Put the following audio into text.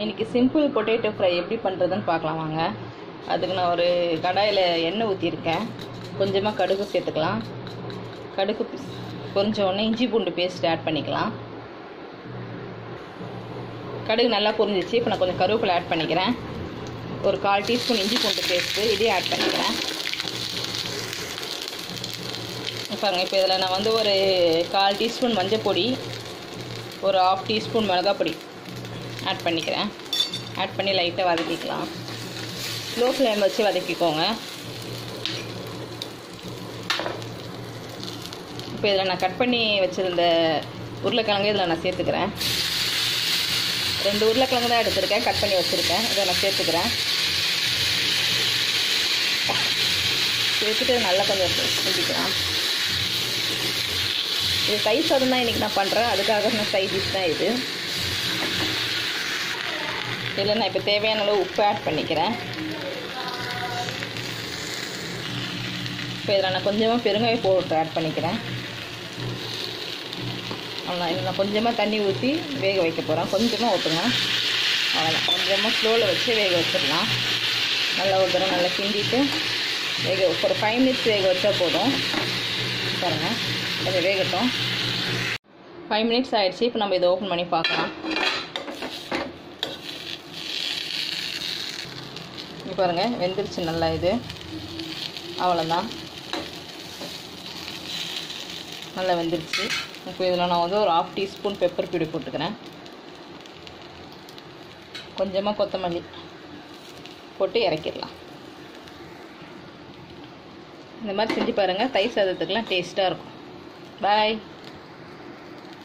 இன்றைக்கி simple potato fry எப்படி பண்ணுறதுன்னு பார்க்கலாம் வாங்க அதுக்கு நான் ஒரு கடாயில் எண்ணெய் ஊற்றிருக்கேன் கொஞ்சமாக கடுகு சேர்த்துக்கலாம் கடுகு பொரிஞ்ச உடனே இஞ்சி பூண்டு பேஸ்ட் ஆட் பண்ணிக்கலாம் கடுகு நல்லா பொரிஞ்சிச்சு இப்போ நான் கொஞ்சம் கருவேப்பிலை ஆட் பண்ணிக்கிறேன் ஒரு கால் டீஸ்பூன் இஞ்சி பூண்டு பேஸ்ட்டு இதையும் ஆட் பண்ணிக்கிறேன் பாருங்க இப்போ இதில் நான் வந்து ஒரு கால் டீஸ்பூன் மஞ்சள் பொடி ஒரு ஆஃப் டீஸ்பூன் மிளகாய் பொடி ஆட் பண்ணிக்கிறேன் ஆட் பண்ணி லைட்டாக வதக்கிக்கலாம் ஸ்லோ ஃப்ளேம் வச்சு வதக்கிக்கோங்க இப்போ இதில் நான் கட் பண்ணி வச்சுருந்த உருளைக்கிழங்கு இதில் நான் சேர்த்துக்கிறேன் ரெண்டு உருளைக்கிழங்கு தான் எடுத்திருக்கேன் கட் பண்ணி வச்சுருக்கேன் இதை நான் சேர்த்துக்கிறேன் சேர்த்துட்டு நல்லா கொஞ்சம் செஞ்சுக்கலாம் இது தயிர் சாதம் தான் இன்றைக்கி நான் பண்ணுறேன் அதுக்காக நான் சைட் டிஷ் தான் இது இதில் நான் இப்போ தேவையான அளவு உப்பு ஆட் பண்ணிக்கிறேன் இப்போ இதில் நான் கொஞ்சமாக பெருங்காய பவுடர் ஆட் பண்ணிக்கிறேன் அவ்வளோதான் இதில் நான் கொஞ்சமாக தண்ணி ஊற்றி வேக வைக்க போகிறேன் கொஞ்சமாக ஊற்றுங்க அவ்வளோதான் கொஞ்சமாக ஸ்லோவில் வச்சு வேக வச்சிடலாம் நல்லா ஒரு தடவை நல்லா கிண்டிட்டு வேக ஒரு ஃபைவ் மினிட்ஸ் வேக வச்சா போதும் பாருங்கள் கொஞ்சம் வேகட்டும் ஃபைவ் மினிட்ஸ் ஆகிடுச்சு இப்போ நம்ம இதை ஓப்பன் பண்ணி பார்க்கலாம் இங்கே பாருங்கள் வெந்துருச்சு நல்லா இது அவ்வளோதான் நல்லா வெந்துருச்சு இப்போ இதில் நான் வந்து ஒரு ஆஃப் டீஸ்பூன் பெப்பர் பொடி போட்டுக்கிறேன் கொஞ்சமாக கொத்தமல்லி போட்டு இறக்கிடலாம் இந்த மாதிரி செஞ்சு பாருங்கள் தயிர் சாதத்துக்கெலாம் டேஸ்ட்டாக இருக்கும் பாய்